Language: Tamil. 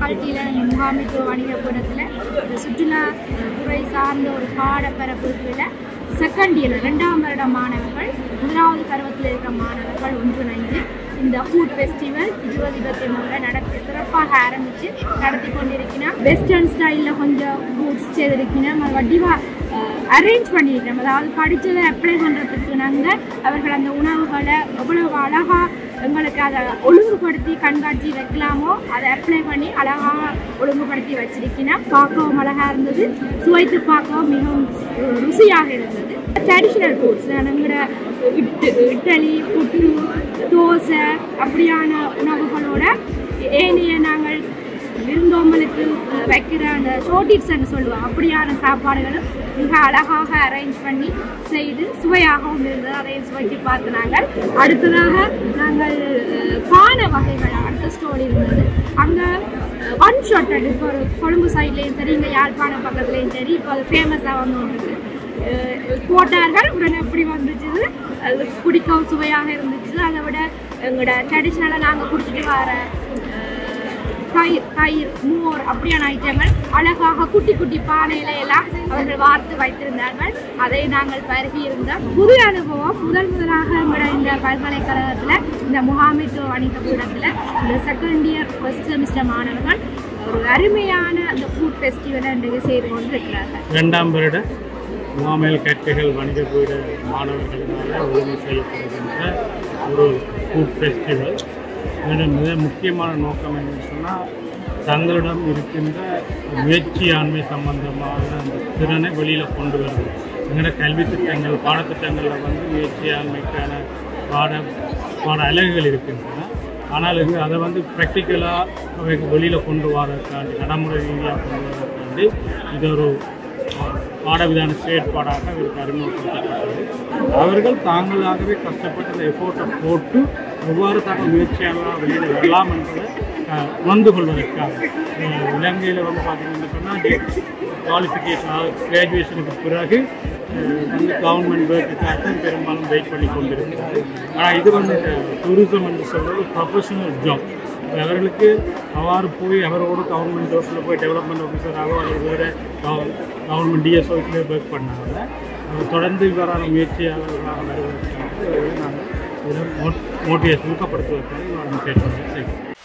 கல்ட்டியில் இந்த முகாமைத்துவ வணிகப்படத்தில் இந்த சுற்றுலா அஹ், துறை சார்ந்த ஒரு பாடப்பரப்புகளில் செகண்ட் இயர் ரெண்டாம் வருட மாணவர்கள் முதலாவது பருவத்தில் இருக்கிற மாணவர்கள் ஒன்றிணைந்து இந்த ஃபுட் ஃபெஸ்டிவல் இருபது இருபத்தி மூணில் நடத்தி சிறப்பாக ஆரம்பித்து நடத்தி கொண்டிருக்கிறோம் வெஸ்டர்ன் ஸ்டைலில் கொஞ்சம் ஃபுட்ஸ் செய்திருக்கிறோம் வடிவாக அரேஞ்ச் பண்ணியிருக்கோம் அதாவது படித்ததை அப்ளை பண்ணுறதுக்கு நாங்கள் அவர்கள் அந்த உணவுகளை எவ்வளவு அழகாக எங்களுக்கு அதை ஒழுங்குபடுத்தி கண்காட்சி வைக்கலாமோ அதை அப்ளை பண்ணி அழகாக ஒழுங்குபடுத்தி வச்சிருக்கிறேன் பார்க்கவும் அழகாக இருந்தது சுவைத்து பார்க்கவும் மிகவும் அஹ், ருசியாக இருந்தது ட்ரெடிஷ்னல் ஃபுட்ஸ் எங்களோட இட்டு இட்டலி புட்டு தோசை அப்படியான உணவுகளோட ஏனைய நாங்கள் விருந்தோம்பலுக்கு அஹ், வைக்கிற அந்த ஷோட்டிப்ஸ்ன்னு சொல்லுவோம் அப்படியான சாப்பாடுகளும் மிக அழகாக அரேஞ்ச் பண்ணி செய்து சுவையாகவும் இருந்தது அதையும் சுவைத்து பார்த்து நாங்கள் அடுத்ததாக நாங்கள் அஹ், பானை வகைகள் அடுத்த ஸ்டோரி இருந்தது அங்கே ஒன் ஷாட் இப்போ ஒரு கொழும்பு சைட்லேயும் சரி இங்கே யாழ்ப்பாணம் பக்கத்துலேயும் சரி இப்போ அது ஃபேமஸாக வந்து ஒன்று அஹ் போட்டார்கள் உடனே எப்படி வந்துச்சு அது குடிக்கவும் சுவையாக இருந்துச்சு அதை விட எங்களோட ட்ரெடிஷ்னலாக நாங்கள் குடிச்சிட்டு வர அஹ், தயிர் தயிர் மோர் அப்படியான ஐட்டங்கள் அழகாக குட்டி குட்டி பானையில எல்லாம் அவர்கள் வார்த்து வைத்திருந்தார்கள் அதை நாங்கள் பருகி இருந்தோம் புது அனுபவம் முதல் முதலாக எங்களோட இந்த பல்கலைக்கழகத்தில் இந்த முகாமைத்துவ வணிகப்பீடத்தில் இந்த செகண்ட் இயர் ஃபர்ஸ்ட் செமிஸ்டர் மாணவர்கள் ஒரு அருமையான அந்த ஃபுட் ஃபெஸ்டிவலை இன்றைக்கு செய்து கொண்டு இருக்கிறார்கள் இரண்டாம் வருட முகாமையில் கற்கைகள் வணிக பீட மாணவர்களினால ஒழுங்கு செய்யப்படுகின்ற ஒரு ஃபுட் ஃபெஸ்டிவல் இதோட மிக முக்கியமான நோக்கம் என்னன்னு சொன்னால் தங்களிடம் இருக்கின்ற முயற்சியாண்மை சம்பந்தமான அந்த திறனை வெளியில் கொண்டு வருது எங்களோட கல்வி திட்டங்கள் பாடத்திட்டங்களில் வந்து முயற்சியாண்மைக்கான பாட பாட அலகுகள் இருக்கின்றன ஆனால் இங்கு அதை வந்து ப்ராக்டிக்கலாக அவைக்கு வெளியில் கொண்டு வரதுக்காண்டி நடைமுறை ரீதியாக கொண்டு வரதுக்காண்டி இது ஒரு பாடவிதான செயற்பாடாக அவருக்கு அறிமுகப்படுத்தப்பட்டது அவர்கள் தாங்களாகவே கஷ்டப்பட்டு அந்த எஃபோர்ட்டை போட்டு எவ்வாறு தாங்கள் முயற்சியாக வெளியில் வரலாம் என்பதை அஹ், உணர்ந்து கொள்வதற்காக அஹ், இலங்கையில் வந்து பார்த்தீங்கன்னு சொன்னால் குவாலிஃபிகேஷன் அதாவது கிராஜுவேஷனுக்கு பிறகு அஹ், வந்து கவர்மெண்ட் ஒர்க்குக்காக தான் பெரும்பாலும் வெயிட் பண்ணி கொண்டிருக்கிறது ஆனால் இது வந்து டூரிசம் என்று சொல்வது ப்ரொஃபஷனல் ஜாப் அவர்களுக்கு அவ்வாறு போய் அவரோடு கவர்மெண்ட் ஜாப்பில் போய் டெவலப்மெண்ட் ஆஃபீஸராகவோ அல்லது வேறு கவர்மெண்ட் டிஎஸ்ஓஸில் ஒர்க் பண்ணாங்க அவர் தொடர்ந்து இவ்வாறான முயற்சியாளர்களாக வருவதற்கு நாங்கள் இதை மோட்டிவேஷன் ஊக்கப்படுத்துவதற்காக இவ்வாறு முயற்சி செய்கிறோம்